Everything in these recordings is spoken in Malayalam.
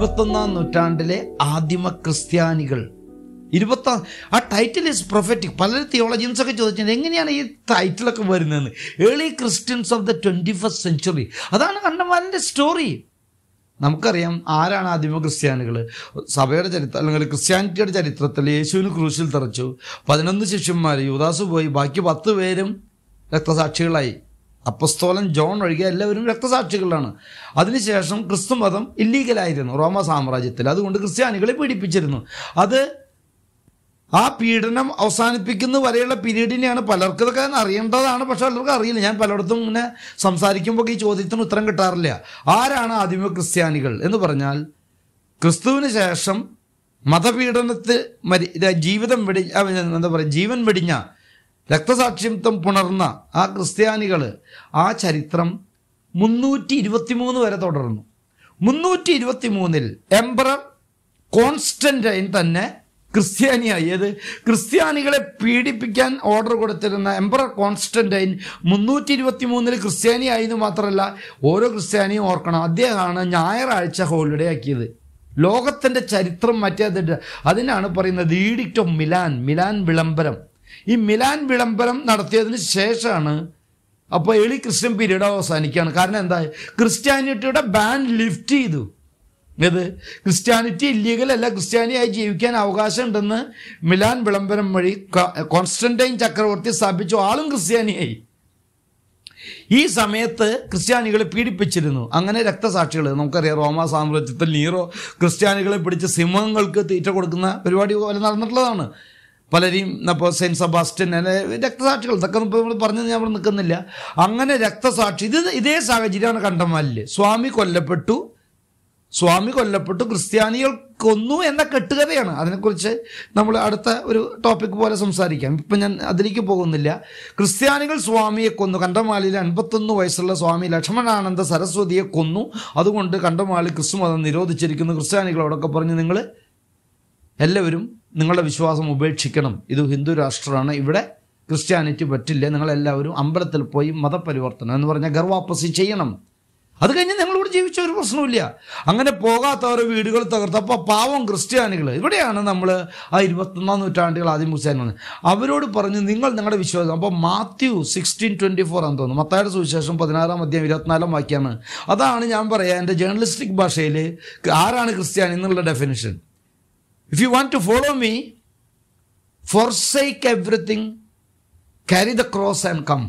ഇരുപത്തൊന്നാം നൂറ്റാണ്ടിലെ ആദിമ ക്രിസ്ത്യാനികൾ ഇരുപത്തി ആ ടൈറ്റിൽ ഇസ് പ്രൊഫറ്റിക് പല തിയോളജിയൻസ് ഒക്കെ ചോദിച്ചത് എങ്ങനെയാണ് ഈ ടൈറ്റിലൊക്കെ വരുന്നതെന്ന് early Christians of the twenty first century അതാണ് കണ്ടമാലിൻ്റെ സ്റ്റോറി നമുക്കറിയാം ആരാണ് ആദിമ ക്രിസ്ത്യാനികൾ സഭയുടെ ചരിത്രം അല്ലെങ്കിൽ ക്രിസ്ത്യാനിറ്റിയുടെ ചരിത്രത്തിൽ യേശുവിന് ക്രൂശിൽ തറച്ചു പതിനൊന്ന് ശിഷ്യന്മാർ യുദാസ് പോയി ബാക്കി പത്ത് പേരും രക്തസാക്ഷികളായി അപ്പസ്തോലൻ ജോൺ ഒഴികെ എല്ലാവരും രക്തസാക്ഷികളാണ് അതിനുശേഷം ക്രിസ്തുമതം ഇല്ലീഗലായിരുന്നു റോമ സാമ്രാജ്യത്തിൽ അതുകൊണ്ട് ക്രിസ്ത്യാനികളെ പീഡിപ്പിച്ചിരുന്നു അത് ആ പീഡനം അവസാനിപ്പിക്കുന്ന വരെയുള്ള പീരീഡിനെയാണ് പലർക്കും ഇതൊക്കെ അറിയേണ്ടതാണ് പക്ഷെ പലർക്കും അറിയില്ല ഞാൻ പലയിടത്തും ഇങ്ങനെ സംസാരിക്കുമ്പോൾ ഈ ചോദ്യത്തിന് ഉത്തരം കിട്ടാറില്ല ആരാണ് ആദിമ ക്രിസ്ത്യാനികൾ എന്ന് പറഞ്ഞാൽ ക്രിസ്തുവിന് ശേഷം മതപീഡനത്തിൽ മരി ഇത് ജീവിതം വെടി ആ, എന്താ പറയുക ജീവൻ വെടിഞ്ഞ രക്തസാക്ഷിത്വം പുണർന്ന ആ ക്രിസ്ത്യാനികൾ ആ ചരിത്രം മുന്നൂറ്റി ഇരുപത്തിമൂന്ന് വരെ തുടർന്നു മുന്നൂറ്റി ഇരുപത്തി മൂന്നിൽ എംബറർ കോൺസ്റ്റന്റൈൻ തന്നെ ക്രിസ്ത്യാനിയായി ഏത് ക്രിസ്ത്യാനികളെ പീഡിപ്പിക്കാൻ ഓർഡർ കൊടുത്തിരുന്ന എംബറർ കോൺസ്റ്റന്റൈൻ മുന്നൂറ്റി ഇരുപത്തി മൂന്നിൽ ക്രിസ്ത്യാനിയായി എന്ന് മാത്രമല്ല ഓരോ ക്രിസ്ത്യാനിയും ഓർക്കണം അദ്ദേഹമാണ് ഞായറാഴ്ച ഹോളിഡേ ആക്കിയത് ലോകത്തിൻ്റെ ചരിത്രം മറ്റേതിട്ട് അതിനാണ് പറയുന്നത് ഈഡിക്റ്റ് ഓഫ് മിലാൻ മിലാൻ വിളംബരം ഈ മിലാൻ വിളംബരം നടത്തിയതിന് ശേഷമാണ് അപ്പോൾ എളി ക്രിസ്ത്യൻ പീരീഡ് അവസാനിക്കുകയാണ് കാരണം എന്താ ക്രിസ്ത്യാനിറ്റിയുടെ ബാൻ ലിഫ്റ്റ് ചെയ്തു ഏത് ക്രിസ്ത്യാനിറ്റി ഇല്ലീഗൽ അല്ല ക്രിസ്ത്യാനിയായി ജീവിക്കാൻ അവകാശം ഉണ്ടെന്ന് മിലാൻ വിളംബരം വഴി കോൺസ്റ്റന്റൈൻ ചക്രവർത്തി സ്ഥാപിച്ചു ആളും ക്രിസ്ത്യാനിയായി ഈ സമയത്ത് ക്രിസ്ത്യാനികളെ പീഡിപ്പിച്ചിരുന്നു അങ്ങനെ രക്തസാക്ഷികൾ നമുക്കറിയാം റോമ സാമ്രാജ്യത്തിൽ നീറോ ക്രിസ്ത്യാനികളെ പിടിച്ച് സിംഹങ്ങൾക്ക് തീറ്റ കൊടുക്കുന്ന പരിപാടി പോലെ നടന്നിട്ടുള്ളതാണ് പലരെയും ഇപ്പോൾ സെയിൻറ്റ് സെബാസ്റ്റ്യൻ അല്ലെ രക്തസാക്ഷികൾ ഇതൊക്കെ ഇപ്പോൾ നമ്മൾ പറഞ്ഞു ഞാൻ ഇവിടെ നിൽക്കുന്നില്ല അങ്ങനെ രക്തസാക്ഷി ഇത് ഇതേ സാഹചര്യമാണ് കണ്ടമാലിൽ സ്വാമി കൊല്ലപ്പെട്ടു സ്വാമി കൊല്ലപ്പെട്ടു ക്രിസ്ത്യാനികൾ കൊന്നു എന്ന കെട്ടുകഥയാണ് അതിനെക്കുറിച്ച് നമ്മൾ അടുത്ത ഒരു ടോപ്പിക് പോലെ സംസാരിക്കാം ഇപ്പം ഞാൻ അതിലേക്ക് പോകുന്നില്ല ക്രിസ്ത്യാനികൾ സ്വാമിയെ കൊന്നു കണ്ടമാലിയിൽ അൻപത്തൊന്ന് വയസ്സുള്ള സ്വാമി ലക്ഷ്മണാനന്ദ സരസ്വതിയെ കൊന്നു അതുകൊണ്ട് കണ്ടമാലി ക്രിസ്തുമതം നിരോധിച്ചിരിക്കുന്നു ക്രിസ്ത്യാനികളോടൊക്കെ പറഞ്ഞ് നിങ്ങൾ എല്ലാവരും നിങ്ങളുടെ വിശ്വാസം ഉപേക്ഷിക്കണം ഇത് ഹിന്ദു രാഷ്ട്രമാണ് ഇവിടെ ക്രിസ്ത്യാനിറ്റി പറ്റില്ല നിങ്ങളെല്ലാവരും അമ്പലത്തിൽ പോയി മതപരിവർത്തനം എന്ന് പറഞ്ഞാൽ ഗർവാപ്പസി ചെയ്യണം അത് കഴിഞ്ഞ് ഞങ്ങളിവിടെ ജീവിച്ച ഒരു പ്രശ്നമില്ല അങ്ങനെ പോകാത്തവരെ വീടുകൾ തകർത്ത് അപ്പോൾ പാവം ക്രിസ്ത്യാനികൾ ഇവിടെയാണ് നമ്മൾ ആ ഇരുപത്തൊന്നാം നൂറ്റാണ്ടുകൾ ആദ്യം ക്രിസ്ത്യാനി വന്നത് അവരോട് പറഞ്ഞു നിങ്ങൾ നിങ്ങളുടെ വിശ്വാസം അപ്പോൾ മാത്യു സിക്സ്റ്റീൻ ട്വൻറ്റി ഫോർ ആണെന്ന് തോന്നുന്നു മത്തായുടെ സുവിശേഷം പതിനാറാം അധ്യായം ഇരുപത്തിനാലാം വാക്യമാണ് അതാണ് ഞാൻ പറയാം എൻ്റെ ജേർണലിസ്റ്റിക് ഭാഷയിൽ ആരാണ് ക്രിസ്ത്യാനി എന്നുള്ള definition if you want to follow me forsake everything carry the cross and come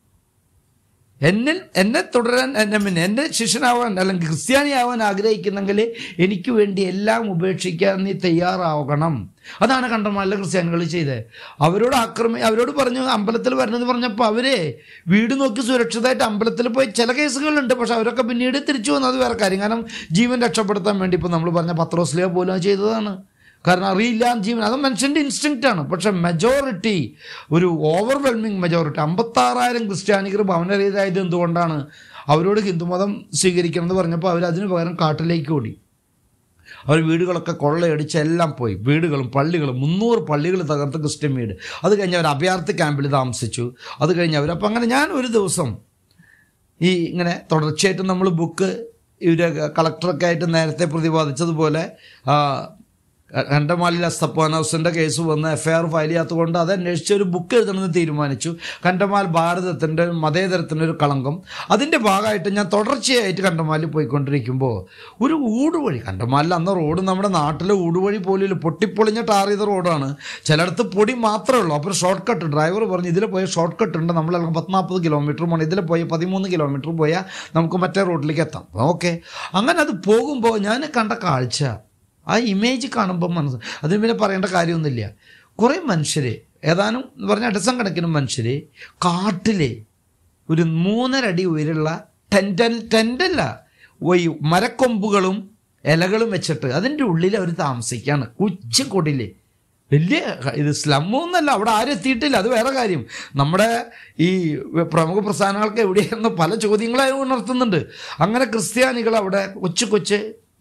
എന്നിൽ എന്നെ തുടരാൻ എന്നെ പിന്നെ എൻ്റെ ശിഷ്യനാവാൻ അല്ലെങ്കിൽ ക്രിസ്ത്യാനിയാവാൻ ആഗ്രഹിക്കുന്നെങ്കിൽ എനിക്ക് വേണ്ടി എല്ലാം ഉപേക്ഷിക്കാൻ നീ തയ്യാറാവണം അതാണ് കണ്ടമാല ക്രിസ്ത്യാനികൾ ചെയ്തത് അവരോട് ആക്രമി അവരോട് പറഞ്ഞു അമ്പലത്തിൽ വരണമെന്ന് പറഞ്ഞപ്പോൾ അവരെ വീട് നോക്കി സുരക്ഷിതമായിട്ട് അമ്പലത്തിൽ പോയി ചില കേസുകളുണ്ട് പക്ഷെ അവരൊക്കെ പിന്നീട് തിരിച്ചു വന്നത് വേറെ കാര്യം കാരണം ജീവൻ രക്ഷപ്പെടുത്താൻ വേണ്ടി ഇപ്പോൾ നമ്മൾ പറഞ്ഞ പത്രോസ്ലിയ പോലും അത് ചെയ്തതാണ് കാരണം അറിയില്ല ജീവൻ അത് മനുഷ്യൻ്റെ ഇൻസ്റ്റിങ്ക്റ്റ് ആണ് പക്ഷെ മെജോറിറ്റി ഒരു ഓവർവെൽമിങ് മെജോറിറ്റി അമ്പത്താറായിരം ക്രിസ്ത്യാനികൾ ഭവനരഹിതായത് എന്തുകൊണ്ടാണ് അവരോട് ഹിന്ദുമതം സ്വീകരിക്കണം എന്ന് പറഞ്ഞപ്പോൾ അവർ അതിന് പകരം കാട്ടിലേക്ക് ഓടി അവർ വീടുകളൊക്കെ കൊള്ളയടിച്ച് എല്ലാം പോയി വീടുകളും പള്ളികളും മുന്നൂറ് പള്ളികൾ തകർത്ത് ക്രിസ്ത്യൻ വീട് അത് കഴിഞ്ഞ് അവർ അഭയാർത്ഥി ക്യാമ്പിൽ താമസിച്ചു അത് കഴിഞ്ഞ് അവർ അപ്പം അങ്ങനെ ഞാൻ ഒരു ദിവസം ഈ ഇങ്ങനെ തുടർച്ചയായിട്ട് നമ്മൾ ബുക്ക് ഇവർ കളക്ടറൊക്കെ ആയിട്ട് നേരത്തെ പ്രതിപാദിച്ചതുപോലെ ആ, കണ്ടമാലിൽ അസ്തപ്പാനൗസിൻ്റെ കേസ് വന്ന് എഫ് ഐ ആർ ഫയൽ ചെയ്യാത്തതുകൊണ്ട് അത് അന്വേഷിച്ച് ഒരു ബുക്ക് എഴുതണമെന്ന് തീരുമാനിച്ചു കണ്ടമാൽ ഭാരതത്തിൻ്റെ മതേതരത്തിൻ്റെ ഒരു കളങ്കം അതിൻ്റെ ഭാഗമായിട്ട് ഞാൻ തുടർച്ചയായിട്ട് കണ്ടമാലിൽ പോയിക്കൊണ്ടിരിക്കുമ്പോൾ ഒരു ഊടുവഴി കണ്ടമാലിൽ അന്ന് റോഡ് നമ്മുടെ നാട്ടിലെ ഊടുവഴി പോലും പൊട്ടിപ്പൊളിഞ്ഞ ടാർ ചെയ്ത റോഡാണ് ചിലയിടത്ത് പൊടി മാത്രമേ ഉള്ളൂ അപ്പോൾ ഷോർട്ട് കട്ട് ഡ്രൈവർ പറഞ്ഞു ഇതിൽ പോയ ഷോർട്ട് കട്ട് ഉണ്ട് നമ്മൾ പത്ത് നാൽപ്പത് കിലോമീറ്റർ പോകണം ഇതിൽ പോയി പതിമൂന്ന് കിലോമീറ്റർ പോയാൽ നമുക്ക് മറ്റേ റോഡിലേക്ക് എത്താം ഓക്കെ അങ്ങനെ അത് പോകുമ്പോൾ ഞാൻ കണ്ട കാഴ്ച ആ ഇമേജ് കാണുമ്പോൾ മനസ്സ് അതിന് പിന്നെ പറയേണ്ട കാര്യമൊന്നുമില്ല കുറേ മനുഷ്യർ ഏതാനും എന്ന് പറഞ്ഞാൽ ഡസൻ കണക്കിന് മനുഷ്യർ കാട്ടിലെ ഒരു മൂന്നരടി ഉയരുള്ള ടെൻറ്റൻ ടെൻ്റല്ല ഈ മരക്കൊമ്പുകളും ഇലകളും വെച്ചിട്ട് അതിൻ്റെ ഉള്ളിൽ അവർ താമസിക്കുകയാണ് ഉച്ചക്കൊടില് വലിയ ഇത് സ്ലമ്മൊന്നല്ല അവിടെ ആരും എത്തിയിട്ടില്ല അത് വേറെ കാര്യം നമ്മുടെ ഈ പ്രമുഖ പ്രസ്ഥാനങ്ങൾക്ക് എവിടെയെന്ന് പല ചോദ്യങ്ങളായി ഉണർത്തുന്നുണ്ട് അങ്ങനെ ക്രിസ്ത്യാനികൾ അവിടെ കൊച്ചു കൊച്ച്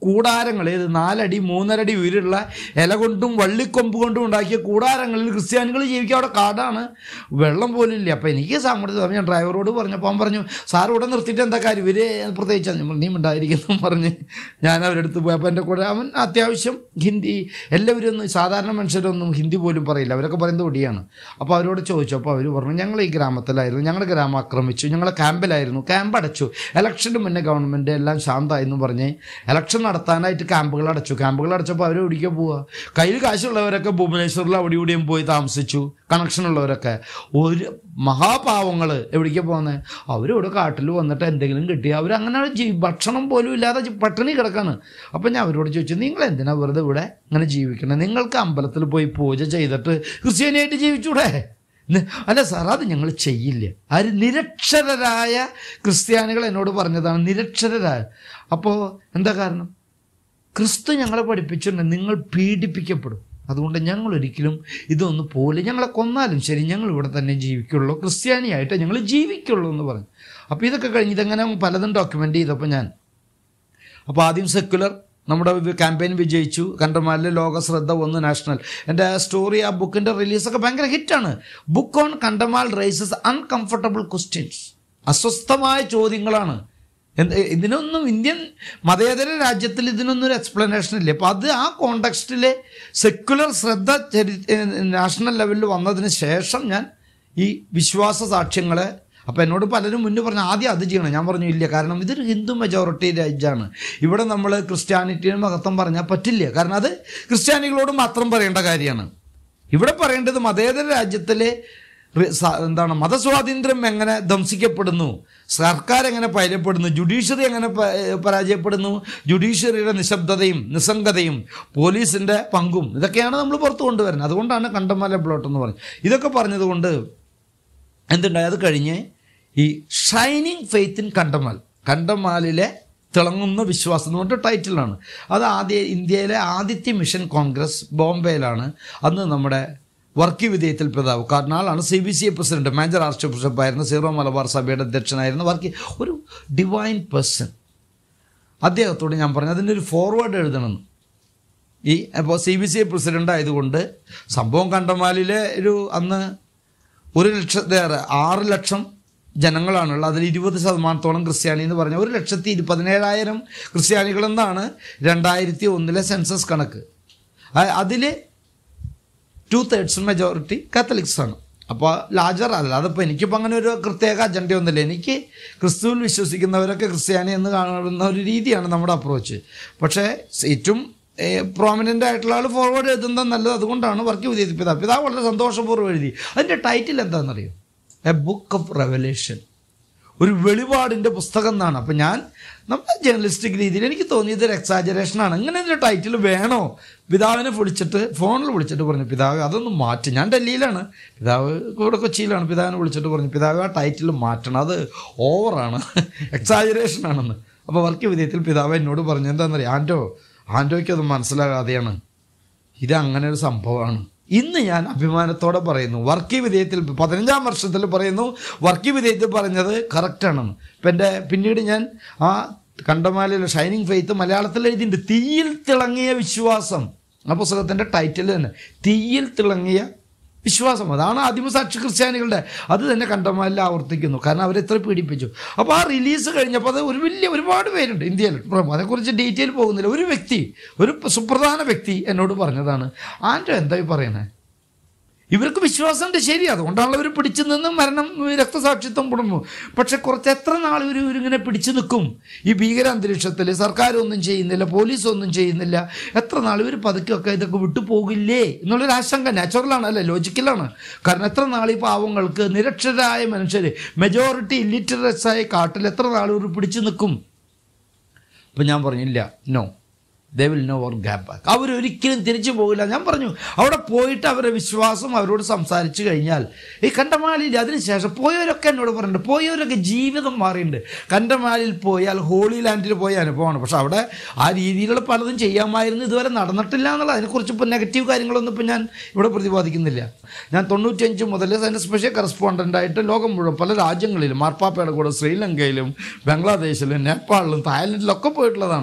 കൂടാരങ്ങൾ ഏത് നാലടി മൂന്നരടി ഉയരുള്ള ഇല കൊണ്ടും വള്ളിക്കൊമ്പ് കൊണ്ടും ഉണ്ടാക്കിയ കൂടാരങ്ങളിൽ ക്രിസ്ത്യാനികൾ ജീവിക്കുക അവിടെ കാടാണ് വെള്ളം പോലും ഇല്ല അപ്പോൾ എനിക്ക് സമ്മതിച്ചു ഞാൻ ഡ്രൈവറോട് പറഞ്ഞപ്പോൾ അവൻ പറഞ്ഞു സാർ ഇവിടെ നിർത്തിയിട്ട് എന്താ കാര്യം ഇവര് പ്രത്യേകിച്ച് ഞാൻ പറഞ്ഞു, നീ ഉണ്ടായിരിക്കുന്നു പറഞ്ഞ് ഞാൻ അവരുടെ അടുത്ത് പോയി അപ്പോൾ എൻ്റെ കൂടെ അവൻ അത്യാവശ്യം ഹിന്ദി എല്ലാവരും ഒന്നും സാധാരണ മനുഷ്യരൊന്നും ഹിന്ദി പോലും പറയില്ല അവരൊക്കെ പറയുന്നത് ഒടിയാണ് അപ്പോൾ അവരോട് ചോദിച്ചു അപ്പോൾ അവർ പറഞ്ഞു ഞങ്ങൾ ഈ ഗ്രാമത്തിലായിരുന്നു ഞങ്ങളുടെ ഗ്രാമം ആക്രമിച്ചു ഞങ്ങൾ ക്യാമ്പിലായിരുന്നു ക്യാമ്പ് അടച്ചു ഇലക്ഷന് മുന്നേ ഗവൺമെൻറ് എല്ലാം ശാന്തമായി എന്ന് പറഞ്ഞ് ഇലക്ഷൻ നടത്താനായിട്ട് ക്യാമ്പുകൾ അടച്ചു ക്യാമ്പുകൾ അടച്ചപ്പോൾ അവർ എവിടേക്കാ പോവുക കയ്യിൽ കാശുള്ളവരൊക്കെ ഭുവനേശ്വറിൽ അവിടെ ഇവിടെയും പോയി താമസിച്ചു കണക്ഷൻ ഉള്ളവരൊക്കെ ഒരു മഹാപാവങ്ങൾ എവിടേക്കാ പോകുന്നത് അവരിവിടെ കാട്ടിൽ വന്നിട്ട് എന്തെങ്കിലും കിട്ടി അവരങ്ങനെ ജീ ഭക്ഷണം പോലും ഇല്ലാതെ ജി- പട്ടിണി കിടക്കാണ് അപ്പം ഞാൻ അവരോട് ചോദിച്ചു നിങ്ങൾ എന്തിനാ വെറുതെ ഇവിടെ ഇങ്ങനെ ജീവിക്കണേ നിങ്ങൾക്ക് അമ്പലത്തിൽ പോയി പൂജ ചെയ്തിട്ട് ക്രിസ്ത്യാനിയായിട്ട് ജീവിച്ചൂടെ ന- അല്ല സാർ അത് ഞങ്ങൾ ചെയ്യില്ല ആര് നിരക്ഷരരായ ക്രിസ്ത്യാനികൾ എന്നോട് പറഞ്ഞതാണ് നിരക്ഷരരായ അപ്പോൾ എന്താ കാരണം ക്രിസ്തു ഞങ്ങളെ പഠിപ്പിച്ചിട്ടുണ്ട് നിങ്ങൾ പീഡിപ്പിക്കപ്പെടും അതുകൊണ്ട് ഞങ്ങൾ ഒരിക്കലും ഇതൊന്നും പോലെ ഞങ്ങളെ കൊന്നാലും ശരി ഞങ്ങൾ ഇവിടെ തന്നെ ജീവിക്കുള്ളൂ ക്രിസ്ത്യാനിയായിട്ട് ഞങ്ങൾ ജീവിക്കുള്ളൂ എന്ന് പറഞ്ഞു അപ്പോൾ ഇതൊക്കെ കഴിഞ്ഞ് ഇതെങ്ങനെ പലതും ഡോക്യുമെൻ്റ് ചെയ്തപ്പോൾ ഞാൻ അപ്പോൾ ആദ്യം സെക്യുലർ നമ്മുടെ ക്യാമ്പയിൻ വിജയിച്ചു കണ്ടമാലിലെ ലോക ശ്രദ്ധ ഒന്ന് നാഷണൽ എൻ്റെ സ്റ്റോറി ആ ബുക്കിൻ്റെ റിലീസൊക്കെ ഭയങ്കര ഹിറ്റാണ് book on Kandhamal raises uncomfortable questions അസ്വസ്ഥമായ ചോദ്യങ്ങളാണ് എന്ത് ഇതിനൊന്നും ഇന്ത്യൻ മതേതര രാജ്യത്തിൽ ഇതിനൊന്നും ഒരു എക്സ്പ്ലനേഷൻ ഇല്ല അപ്പോൾ അത് ആ കോണ്ടക്സ്റ്റിൽ സെക്യുലർ ശ്രദ്ധ ചരി നാഷണൽ ലെവലിൽ വന്നതിന് ശേഷം ഞാൻ ഈ വിശ്വാസ സാക്ഷ്യങ്ങളെ അപ്പോൾ എന്നോട് പലരും മുന്നേ പറഞ്ഞു ആദ്യം അത് ചെയ്യണം ഞാൻ പറഞ്ഞു ഇല്ല കാരണം ഇതൊരു ഹിന്ദു മെജോറിറ്റി രാജ്യമാണ് ഇവിടെ നമ്മൾ ക്രിസ്ത്യാനിറ്റിയുടെ മഹത്വം പറഞ്ഞാൽ പറ്റില്ല കാരണം അത് ക്രിസ്ത്യാനികളോട് മാത്രം പറയേണ്ട കാര്യമാണ് ഇവിടെ പറയേണ്ടത് മതേതര രാജ്യത്തിലെ റി- സ- എന്താണ് മതസ്വാതന്ത്ര്യം എങ്ങനെ ധ്വംസിക്കപ്പെടുന്നു സർക്കാർ എങ്ങനെ പയലപ്പെടുന്നു ജുഡീഷ്യറി എങ്ങനെ പ- പരാജയപ്പെടുന്നു ജുഡീഷ്യറിയുടെ നിശബ്ദതയും നിസ്സംഗതയും പോലീസിൻ്റെ പങ്കും ഇതൊക്കെയാണ് നമ്മൾ പുറത്തു കൊണ്ടുവരുന്നത് അതുകൊണ്ടാണ് കണ്ടമാല ബ്ലോട്ട് എന്ന് പറഞ്ഞത് ഇതൊക്കെ പറഞ്ഞതുകൊണ്ട് എന്തുണ്ടായി അത് കഴിഞ്ഞ് ഈ ഷൈനിങ് ഫെയ്ത്ത് ഇൻ കണ്ടമാൽ കണ്ടമാലിലെ തിളങ്ങുന്ന വിശ്വാസം എന്ന് പറഞ്ഞിട്ട് ടൈറ്റിലാണ് അത് ആദ്യ ഇന്ത്യയിലെ ആദ്യത്തെ മിഷൻ കോൺഗ്രസ് ബോംബെയിലാണ് അന്ന് നമ്മുടെ വർക്കി വിധേയത്തിൽ പിതാവ് കാർണാളാണ് C B C A president major ആർച്ച് ബിഷപ്പായിരുന്ന സീറോ മലബാർ സഭയുടെ അധ്യക്ഷനായിരുന്ന വർക്കി ഒരു ഡിവൈൻ പേഴ്സൺ അദ്ദേഹത്തോട് ഞാൻ പറഞ്ഞു അതിൻ്റെ ഒരു ഫോർവേഡ് എഴുതണമെന്ന് ഈ അപ്പോൾ C B C I president ആയതുകൊണ്ട് സംഭവം കണ്ടമാലിലെ ഒരു അന്ന് ഒരു ലക്ഷത്തേറെ ആറ് ലക്ഷം ജനങ്ങളാണുള്ളത് അതിൽ ഇരുപത് ശതമാനത്തോളം ക്രിസ്ത്യാനി എന്ന് പറഞ്ഞാൽ ഒരു ലക്ഷത്തി ഇരു- പതിനേഴായിരം ക്രിസ്ത്യാനികളെന്നാണ് രണ്ടായിരത്തി ഒന്നിലെ സെൻസസ് കണക്ക് അതിൽ ടു തേർഡ്സ് മെജോറിറ്റി കാത്തലിക്സ് ആണ് അപ്പോൾ ലാർജർ അല്ല അതിപ്പോൾ എനിക്കിപ്പോൾ അങ്ങനെ ഒരു പ്രത്യേക അജണ്ടയൊന്നുമില്ല എനിക്ക് ക്രിസ്തുവിൽ വിശ്വസിക്കുന്നവരൊക്കെ ക്രിസ്ത്യാനി എന്ന് കാണുന്ന ഒരു രീതിയാണ് നമ്മുടെ അപ്രോച്ച് പക്ഷേ ഏറ്റവും പ്രോമിനൻ്റ് ആയിട്ടുള്ള ആൾ ഫോർവേഡ് എഴുതുന്നത് നല്ലത് അതുകൊണ്ടാണ് വർക്ക് ചെയ്ത് പിതാവ് പിതാവ് വളരെ സന്തോഷപൂർവ്വം എഴുതി അതിൻ്റെ ടൈറ്റിൽ എന്താണെന്നറിയോ എ ബുക്ക് ഓഫ് റെവലേഷൻ ഒരു വെളിപാടിൻ്റെ പുസ്തകം എന്നാണ് അപ്പം ഞാൻ നമ്മുടെ ജേർണലിസ്റ്റിക് രീതിയിൽ എനിക്ക് തോന്നിയത് ഒരു എക്സാജറേഷനാണ് ഇങ്ങനെ ഒരു ടൈറ്റിൽ വേണോ പിതാവിനെ വിളിച്ചിട്ട് ഫോണിൽ വിളിച്ചിട്ട് പറഞ്ഞു പിതാവ് അതൊന്ന് മാറ്റി ഞാൻ ഡൽഹിയിലാണ് പിതാവ് ഇവിടെ കൊച്ചിയിലാണ് പിതാവിനെ വിളിച്ചിട്ട് പറഞ്ഞു പിതാവ് ആ ടൈറ്റിൽ മാറ്റണം അത് ഓവറാണ് എക്സാജറേഷൻ ആണെന്ന് അപ്പോൾ വർക്ക് വിധേയത്തിൽ പിതാവ് എന്നോട് പറഞ്ഞു എന്താണെന്നറിയാം ആൻറ്റോ ആൻറ്റോയ്ക്ക് അത് മനസ്സിലാകാതെയാണ് ഇത് അങ്ങനെ ഒരു സംഭവമാണ് ഇന്ന് ഞാൻ അഭിമാനത്തോടെ പറയുന്നു വർക്കി വിധേയത്തിൽ പതിനഞ്ചാം വർഷത്തിൽ പറയുന്നു വർക്കി വിധേയത്തിൽ പറഞ്ഞത് കറക്റ്റാണെന്ന് ഇപ്പം എൻ്റെ പിന്നീട് ഞാൻ ആ കണ്ടമാലയിലെ ഷൈനിങ് ഫെയ്ത്ത് മലയാളത്തിൽ എഴുതിയിട്ടുണ്ട് തീയിൽ തിളങ്ങിയ വിശ്വാസം ആ പുസ്തകത്തിൻ്റെ ടൈറ്റിൽ തന്നെ തീയിൽ തിളങ്ങിയ വിശ്വാസം അതാണ് ആദിമസാക്ഷി ക്രിസ്ത്യാനികളുടെ അത് തന്നെ കണ്ടമാലിൽ ആവർത്തിക്കുന്നു കാരണം അവരെത്ര പീഡിപ്പിച്ചു അപ്പോൾ ആ റിലീസ് കഴിഞ്ഞപ്പോൾ അത് ഒരു വലിയ ഒരുപാട് പേരുണ്ട് ഇന്ത്യയിൽ ഇപ്പം അതേക്കുറിച്ച് ഡീറ്റെയിൽ പോകുന്നില്ല ഒരു വ്യക്തി ഒരു സുപ്രധാന വ്യക്തി എന്നോട് പറഞ്ഞതാണ് ആൻറ്റോ എന്തായി പറയണേ ഇവർക്ക് വിശ്വാസമുണ്ട് ശരി അതുകൊണ്ടാണല്ലോ ഇവർ പിടിച്ചു നിന്ന് മരണം രക്തസാക്ഷിത്വം കുടുംബം പക്ഷെ കുറച്ച് എത്ര നാൾ ഇവർ ഇവരിങ്ങനെ പിടിച്ചു നിൽക്കും ഈ ഭീകര അന്തരീക്ഷത്തിൽ സർക്കാരൊന്നും ചെയ്യുന്നില്ല പോലീസ് ഒന്നും ചെയ്യുന്നില്ല എത്ര നാൾ ഇവർ പതുക്കെയൊക്കെ ഇതൊക്കെ വിട്ടു പോകില്ലേ എന്നുള്ളൊരു ആശങ്ക നാച്ചുറലാണ് അല്ലേ ലോജിക്കലാണ് കാരണം എത്ര നാൾ ഈ പാവങ്ങൾക്ക് നിരക്ഷരായ മനുഷ്യർ മെജോറിറ്റി ഇല്ലിറ്ററസ് ആയ കാട്ടിൽ എത്ര നാൾ ഇവർ പിടിച്ചു നിൽക്കും അപ്പം ഞാൻ പറഞ്ഞില്ല no they will never gap back അവരൊരിക്കലും തിരിച്ചു പോകില്ല ഞാൻ പറഞ്ഞു അവിടെ പോയിട്ട് അവരുടെ വിശ്വാസം അവരോട് സംസാരിച്ചു കഴിഞ്ഞാൽ ഈ കണ്ടമാലിയിൽ അതിനുശേഷം പോയവരൊക്കെ എന്നോട് പറഞ്ഞിട്ടുണ്ട് പോയവരൊക്കെ ജീവിതം മാറിയിട്ടുണ്ട് കണ്ടമാലിൽ പോയാൽ ഹോളി ലാൻഡിൽ പോയ അനുഭവമാണ് പക്ഷെ അവിടെ ആ രീതിയിലുള്ള പലതും ചെയ്യാമായിരുന്നു ഇതുവരെ നടന്നിട്ടില്ല എന്നുള്ള അതിനെക്കുറിച്ച് ഇപ്പോൾ നെഗറ്റീവ് കാര്യങ്ങളൊന്നും ഇപ്പോൾ ഞാൻ ഇവിടെ പ്രതിപാദിക്കുന്നില്ല ഞാൻ തൊണ്ണൂറ്റിയഞ്ച് മുതൽ അതിൻ്റെ സ്പെഷ്യൽ കറസ്പോണ്ടൻ്റായിട്ട് ലോകം മുഴുവൻ പല രാജ്യങ്ങളിലും മാർപ്പാപ്പയുടെ കൂടെ ശ്രീലങ്കയിലും ബംഗ്ലാദേശിലും നേപ്പാളിലും തായ്ലൻഡിലും ഒക്കെ പോയിട്ടുള്ളതാണ്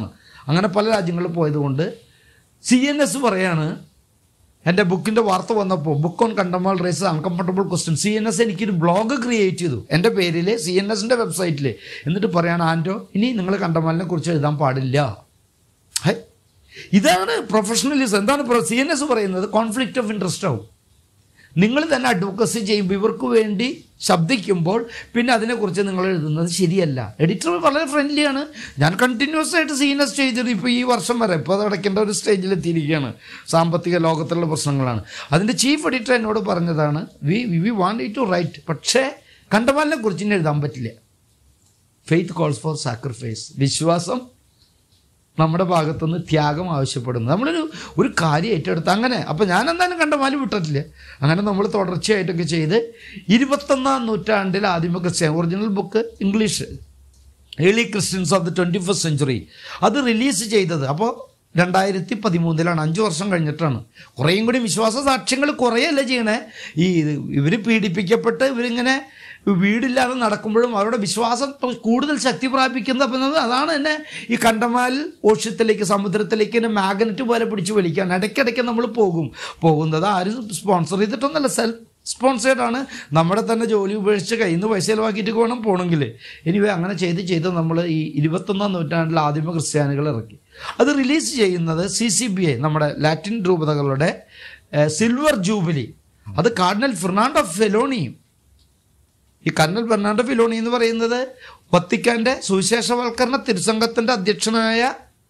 അങ്ങനെ പല രാജ്യങ്ങളിൽ പോയതുകൊണ്ട് സി എൻ എസ് പറയാണ് എൻ്റെ ബുക്കിൻ്റെ വാർത്ത വന്നപ്പോൾ book on Kandhamal raise uncomfortable question C N S എനിക്കൊരു ബ്ലോഗ് ക്രിയേറ്റ് ചെയ്തു എൻ്റെ പേരിൽ സി എൻ എസിൻ്റെ വെബ്സൈറ്റിൽ എന്നിട്ട് പറയാണ് ആൻറ്റോ ഇനി നിങ്ങൾ കണ്ടമാലിനെ കുറിച്ച് എഴുതാൻ പാടില്ല ഹൈ ഇതാണ് പ്രൊഫഷണലിസം എന്താണ് സി എൻ എസ് പറയുന്നത് കോൺഫ്ലിക്റ്റ് ഓഫ് ഇൻട്രസ്റ്റ് ആവും നിങ്ങൾ തന്നെ അഡ്വക്കസി ചെയ്യുമ്പോൾ ഇവർക്ക് വേണ്ടി ശബ്ദിക്കുമ്പോൾ പിന്നെ അതിനെക്കുറിച്ച് നിങ്ങൾ എഴുതുന്നത് ശരിയല്ല എഡിറ്റർ വളരെ ഫ്രണ്ട്ലിയാണ് ഞാൻ കണ്ടിന്യൂസ് ആയിട്ട് സീനസ് ചെയ്തിട്ട് ഇപ്പോൾ ഈ വർഷം വരെ ഇപ്പോൾ അത് അടയ്ക്കേണ്ട ഒരു സ്റ്റേജിൽ എത്തിയിരിക്കുകയാണ് സാമ്പത്തിക ലോകത്തുള്ള പ്രശ്നങ്ങളാണ് അതിൻ്റെ ചീഫ് എഡിറ്റർ എന്നോട് പറഞ്ഞതാണ് we we want to write പക്ഷേ കണ്ടമാലിനെ കുറിച്ച് ഇനി എഴുതാൻ പറ്റില്ല ഫെയ്ത്ത് കോൾസ് ഫോർ സാക്രിഫൈസ് വിശ്വാസം നമ്മുടെ ഭാഗത്തുനിന്ന് ത്യാഗം ആവശ്യപ്പെടുന്നു നമ്മളൊരു ഒരു കാര്യം ഏറ്റെടുത്ത് അങ്ങനെ അപ്പം ഞാൻ എന്തായാലും കണ്ടമാലി വിട്ടിട്ടില്ല അങ്ങനെ നമ്മൾ തുടർച്ചയായിട്ടൊക്കെ ചെയ്ത് ഇരുപത്തൊന്നാം നൂറ്റാണ്ടിൽ ആദ്യമ Christian original book English early Christians of the twenty first century അത് റിലീസ് ചെയ്തത് അപ്പോൾ രണ്ടായിരത്തി പതിമൂന്നിലാണ് അഞ്ച് വർഷം കഴിഞ്ഞിട്ടാണ് കുറേയും കൂടി വിശ്വാസ സാക്ഷ്യങ്ങൾ കുറേയല്ല ചെയ്യണേ ഈ ഇവർ പീഡിപ്പിക്കപ്പെട്ട് ഇവരിങ്ങനെ വീടില്ലാതെ നടക്കുമ്പോഴും അവരുടെ വിശ്വാസം കൂടുതൽ ശക്തി പ്രാപിക്കുന്നത് അപ്പം നമ്മൾ അതാണ് എന്നെ ഈ കണ്ടമാൽ ഓഷ്യത്തിലേക്ക് സമുദ്രത്തിലേക്ക് എന്നെ മാഗ്നറ്റ് പോലെ പിടിച്ച് വലിക്കാൻ ഇടയ്ക്കിടയ്ക്ക് നമ്മൾ പോകും പോകുന്നത് ആരും സ്പോൺസർ ചെയ്തിട്ടൊന്നല്ല സെൽഫ് സ്പോൺസേഡ് ആണ് നമ്മുടെ തന്നെ ജോലി ഉപേക്ഷിച്ച് കയ്യിൽ നിന്ന് പൈസ ചിലവാക്കിയിട്ട് വേണം പോകണമെങ്കിൽ എനിവേ അങ്ങനെ ചെയ്ത് ചെയ്ത് നമ്മൾ ഈ ഇരുപത്തൊന്നാം നൂറ്റാണ്ടിൽ ആദിമ ക്രിസ്ത്യാനികൾ ഇറക്കി അത് റിലീസ് ചെയ്യുന്നത് സി സി ബി ഐ നമ്മുടെ ലാറ്റിൻ രൂപതകളുടെ സിൽവർ ജൂബിലി അത് കാർഡിനൽ ഫെർണാണ്ടോ ഫെലോണിയും ഈ കർണൽ ബെർണാണ്ടോ ഫിലോണി എന്ന് പറയുന്നത് വത്തിക്കാന്റെ സുവിശേഷവൽക്കരണ തിരുസംഘത്തിന്റെ അധ്യക്ഷനായ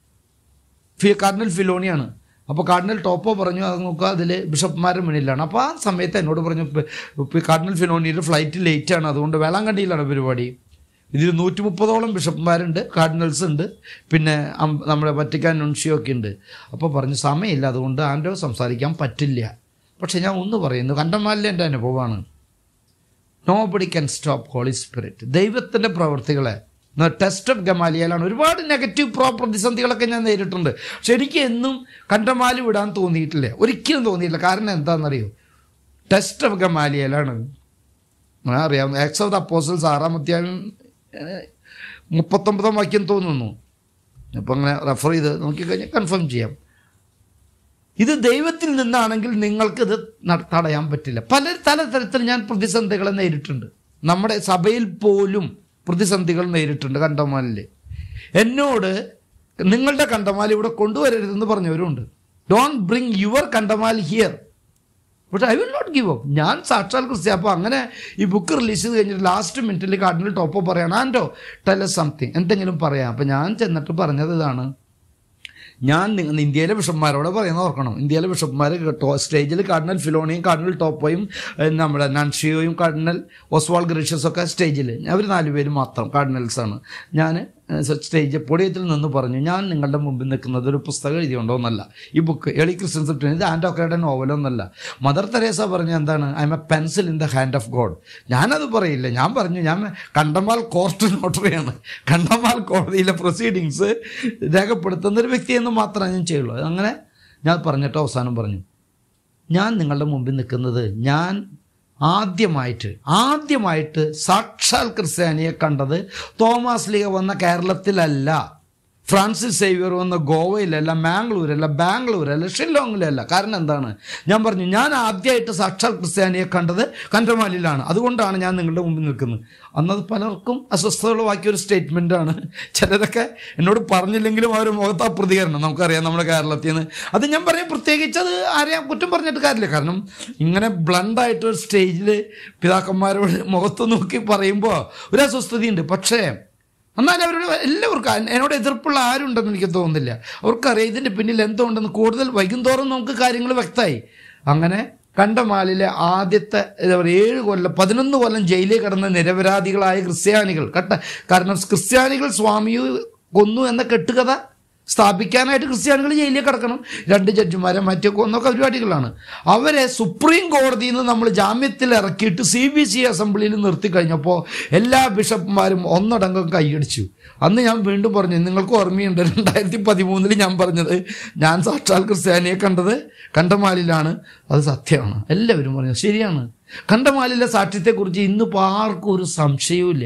ഫി കാർഡിനൽ ഫിലോണിയാണ് അപ്പോൾ കാർഡിനൽ ടോപ്പോ പറഞ്ഞു അത് നോക്കുക അതിൽ ബിഷപ്പ്മാരുടെ മുന്നിലാണ് അപ്പോൾ ആ സമയത്ത് എന്നോട് പറഞ്ഞു "ഇപ്പ- ഇപ്പ കാർഡിനൽ ഫിലോണിയുടെ ഫ്ലൈറ്റ് ലേറ്റ് ആണ് അതുകൊണ്ട് വേളാങ്കണ്ണിയിലാണ് പരിപാടി ഇതിൽ നൂറ്റി മുപ്പതോളം ബിഷപ്പ്മാരുണ്ട് കാർഡിനൽസ് ഉണ്ട് പിന്നെ അം- നമ്മുടെ വറ്റിക്കാൻ നുൻഷിയോ ഒക്കെ ഉണ്ട് അപ്പോൾ പറഞ്ഞു സമയമില്ല അതുകൊണ്ട് ആൻഡോ സംസാരിക്കാൻ പറ്റില്ല പക്ഷെ ഞാൻ ഒന്ന് പറയുന്നു കണ്ടമാലിലെ എൻ്റെ അനുഭവമാണ് nobody can stop Holy Spirit ദൈവത്തിൻ്റെ പ്രവൃത്തികളെ ടെസ്റ്റ് ഓഫ് ഗമാലിയലാണ് ഒരുപാട് നെഗറ്റീവ് പ്രോ പ്രതിസന്ധികളൊക്കെ ഞാൻ നേരിട്ടുണ്ട് പക്ഷെ എനിക്ക് എന്നും കണ്ടമാലി വിടാൻ തോന്നിയിട്ടില്ല ഒരിക്കലും തോന്നിയിട്ടില്ല കാരണം എന്താണെന്നറിയോ ടെസ്റ്റ് ഓഫ് ഗമാലിയലാണ് ആ, അറിയാം എക്സ് ഓഫ് ദ അപ്പോസൽസ് ആറാം അധ്യായം ഏഹ്, മുപ്പത്തൊമ്പതാം വാക്യം തോന്നുന്നു അപ്പോൾ അങ്ങനെ റെഫർ ചെയ്ത് നോക്കിക്കഴിഞ്ഞാൽ കൺഫേം ചെയ്യാം ഇത് ദൈവത്തിൽ നിന്നാണെങ്കിൽ നിങ്ങൾക്കിത് ന- തടയാൻ പറ്റില്ല പല പലതരത്തിൽ ഞാൻ പ്രതിസന്ധികളെ നേരിട്ടുണ്ട് നമ്മുടെ സഭയിൽ പോലും പ്രതിസന്ധികൾ നേരിട്ടുണ്ട് കണ്ടമാലിൽ എന്നോട് നിങ്ങളുടെ കണ്ടമാൽ ഇവിടെ കൊണ്ടുവരരുതെന്ന് പറഞ്ഞവരുണ്ട് don't bring your Kandhamal here but I will not give up ഞാൻ സാക്ഷാൽ ക്രിസ്ത്യ അപ്പോൾ അങ്ങനെ ഈ ബുക്ക് റിലീസ് ചെയ്ത് കഴിഞ്ഞിട്ട് ലാസ്റ്റ് മിനിറ്റിൽ കാർഡിനൽ ടോപ്പ് പറയണം ആൻഡോ ടെൽ സംതിങ് എന്തെങ്കിലും പറയാം അപ്പം ഞാൻ ചെന്നിട്ട് പറഞ്ഞത് ഇതാണ് ഞാൻ നിങ്ങ- ഇന്ത്യയിലെ ബിഷപ്പ്മാരോട് പറയുന്നത് ഓർക്കണം ഇന്ത്യയിലെ ബിഷപ്പ്മാർ സ്റ്റേജിൽ കാർഡിനൽ ഫിലോണിയും കാർഡിനൽ ടോപ്പോയും ഏഹ്, നമ്മുടെ നൻഷിയോയും കാർഡിനൽ ഒസ്വാൾ ഗ്രേഷ്യസും ഒക്കെ സ്റ്റേജിൽ അവർ നാലുപേരും മാത്രം കാർഡിനൽസാണ് ഞാൻ സ്റ്റേജ് പൊടിയത്തിൽ നിന്ന് പറഞ്ഞു ഞാൻ നിങ്ങളുടെ മുമ്പിൽ നിൽക്കുന്നത് ഒരു പുസ്തകം എഴുതിയുണ്ടോന്നല്ല ഈ ബുക്ക് എളി ക്രിസ്ത്യൻസ് ഇട്ട് ഇത് ആൻഡോക്കയുടെ നോവലൊന്നല്ല മദർ തെരേസ പറഞ്ഞ എന്താണ് I am a pencil in the hand of God ഞാനത് പറയില്ല ഞാൻ പറഞ്ഞു ഞാൻ കണ്ടമാൽ കോർട്ട് നോട്ടറിയാണ് കണ്ടമാൽ കോടതിയിലെ പ്രൊസീഡിങ്സ് രേഖപ്പെടുത്തുന്ന ഒരു വ്യക്തിയെന്ന് മാത്രമേ ഞാൻ ചെയ്യുള്ളൂ അങ്ങനെ ഞാൻ പറഞ്ഞിട്ട് അവസാനം പറഞ്ഞു ഞാൻ നിങ്ങളുടെ മുമ്പിൽ നിൽക്കുന്നത് ഞാൻ ആദ്യമായിട്ട് ആദ്യമായിട്ട് സാക്ഷാൽ ക്രിസ്ത്യാനിയെ കണ്ടത് തോമസ് ലീഗ വന്ന കേരളത്തിലല്ല ഫ്രാൻസിസ് സേവിയർ വന്ന ഗോവയിലല്ല മാംഗ്ലൂരല്ല ബാംഗ്ലൂരല്ല ഷില്ലോങ്ങിലല്ല കാരണം എന്താണ് ഞാൻ പറഞ്ഞു ഞാൻ ആദ്യമായിട്ട് സാക്ഷാൽ ക്രിസ്ത്യാനിയെ കണ്ടത് കണ്ടമാലിലാണ് അതുകൊണ്ടാണ് ഞാൻ നിങ്ങളുടെ മുമ്പിൽ നിൽക്കുന്നത് അന്നത് പലർക്കും അസ്വസ്ഥതയുള്ളവാക്കിയ ഒരു സ്റ്റേറ്റ്മെൻറ്റാണ് ചിലരൊക്കെ എന്നോട് പറഞ്ഞില്ലെങ്കിലും ആ ഒരു മുഖത്ത് ആ പ്രതികരണം നമുക്കറിയാം നമ്മുടെ കേരളത്തിൽ നിന്ന് അത് ഞാൻ പറയും പ്രത്യേകിച്ച് അത് ആരെയും കുറ്റം പറഞ്ഞിട്ട് കാര്യമില്ല കാരണം ഇങ്ങനെ ബ്ലണ്ടായിട്ട് ഒരു സ്റ്റേജിൽ പിതാക്കന്മാരോട് മുഖത്ത് നോക്കി പറയുമ്പോൾ ഒരു അസ്വസ്ഥതയുണ്ട് പക്ഷേ എന്നാൽ അവരോട് എല്ലാവർക്കും അ- എന്നോട് എതിർപ്പുള്ള ആരും ഉണ്ടെന്ന് എനിക്ക് തോന്നുന്നില്ല അവർക്കറിയാം ഇതിൻ്റെ പിന്നിൽ എന്തുണ്ടെന്ന് കൂടുതൽ വൈകുന്തോറും നമുക്ക് കാര്യങ്ങൾ വ്യക്തമായി അങ്ങനെ കണ്ടമാലിലെ ആദ്യത്തെ എന്താ പറയുക ഏഴ് കൊല്ലം പതിനൊന്ന് കൊല്ലം ജയിലിൽ കിടന്ന നിരപരാധികളായ ക്രിസ്ത്യാനികൾ കട്ട കാരണം ക്രിസ്ത്യാനികൾ സ്വാമിയെ കൊന്നു എന്ന കെട്ടുകഥ സ്ഥാപിക്കാനായിട്ട് ക്രിസ്ത്യാനികൾ ജയിലിൽ കിടക്കണം രണ്ട് ജഡ്ജിമാരെ മറ്റു കൊന്നൊക്കെ പരിപാടികളാണ് അവരെ സുപ്രീം കോടതിയിൽ നിന്ന് നമ്മൾ ജാമ്യത്തിൽ ഇറക്കിയിട്ട് സി ബി സി അസംബ്ലിയിൽ നിർത്തി കഴിഞ്ഞപ്പോൾ എല്ലാ ബിഷപ്പുമാരും ഒന്നടങ്കം കൈയടിച്ചു അന്ന് ഞാൻ വീണ്ടും പറഞ്ഞു നിങ്ങൾക്ക് ഓർമ്മയുണ്ട് രണ്ടായിരത്തി പതിമൂന്നിൽ ഞാൻ പറഞ്ഞത് ഞാൻ സാക്ഷാൽ ക്രിസ്ത്യാനിയെ കണ്ടത് കണ്ടമാലിലാണ് അത് സത്യമാണ് എല്ലാവരും പറഞ്ഞു ശരിയാണ് കണ്ടമാലിലെ സാക്ഷ്യത്തെക്കുറിച്ച് ഇന്നിപ്പോൾ ആർക്കും ഒരു സംശയവുമില്ല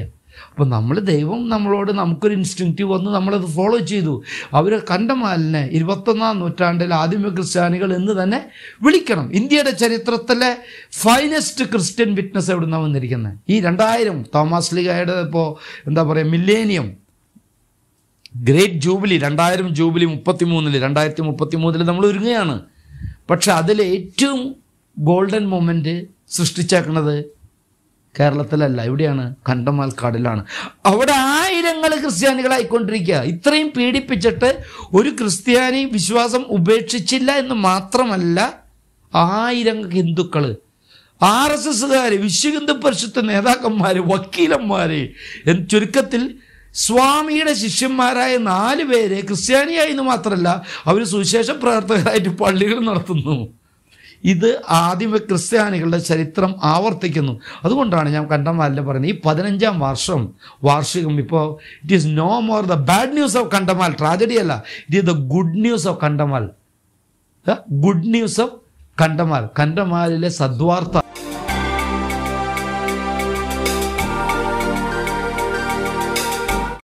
അപ്പോൾ നമ്മൾ ദൈവം നമ്മളോട് നമുക്കൊരു ഇൻസ്റ്റിങ്റ്റീവ് വന്ന് നമ്മളത് ഫോളോ ചെയ്തു അവർ കണ്ടമാലിനെ ഇരുപത്തൊന്നാം നൂറ്റാണ്ടിൽ ആദിമ ക്രിസ്ത്യാനികൾ എന്ന് തന്നെ വിളിക്കണം ഇന്ത്യയുടെ ചരിത്രത്തിലെ ഫൈനസ്റ്റ് ക്രിസ്ത്യൻ വിറ്റ്നസ് എവിടെ നിന്നാണ് വന്നിരിക്കുന്നത് ഈ രണ്ടായിരം തോമസ് ലിഗയുടെ ഇപ്പോൾ എന്താ പറയുക മില്ലേനിയം ഗ്രേറ്റ് ജൂബിലി രണ്ടായിരം ജൂബിലി മുപ്പത്തി മൂന്നില് രണ്ടായിരത്തി മുപ്പത്തി മൂന്നില് നമ്മൾ ഒരുങ്ങുകയാണ് പക്ഷെ അതിൽ ഏറ്റവും ഗോൾഡൻ മൊമെൻ്റ് സൃഷ്ടിച്ചേക്കുന്നത് കേരളത്തിലല്ല എവിടെയാണ് കണ്ടമാൽക്കാടിലാണ് അവിടെ ആയിരങ്ങൾ ക്രിസ്ത്യാനികളായിക്കൊണ്ടിരിക്കുക ഇത്രയും പീഡിപ്പിച്ചിട്ട് ഒരു ക്രിസ്ത്യാനി വിശ്വാസം ഉപേക്ഷിച്ചില്ല എന്ന് മാത്രമല്ല ആയിരം ഹിന്ദുക്കൾ ആർ എസ് എസ്സുകാർ വിശ്വഹിന്ദു പരിഷത്ത് നേതാക്കന്മാർ വക്കീലന്മാർ എന്ന് ചുരുക്കത്തിൽ സ്വാമിയുടെ ശിഷ്യന്മാരായ നാല് പേര് ക്രിസ്ത്യാനിയായി എന്ന് മാത്രമല്ല അവർ സുവിശേഷ പ്രവർത്തകരായിട്ട് പള്ളികൾ നടത്തുന്നു ഇത് ആദിമ ക്രിസ്ത്യാനികളുടെ ചരിത്രം ആവർത്തിക്കുന്നു അതുകൊണ്ടാണ് ഞാൻ കണ്ടമാലിൻ്റെ പറയുന്നത് ഈ പതിനഞ്ചാം വർഷം വാർഷികം ഇപ്പോൾ it is no more the bad news of Kandhamal tragedy അല്ല it is the good news of Kandhamal good news of Kandhamal കണ്ടമാലിലെ സദ്വാർത്ത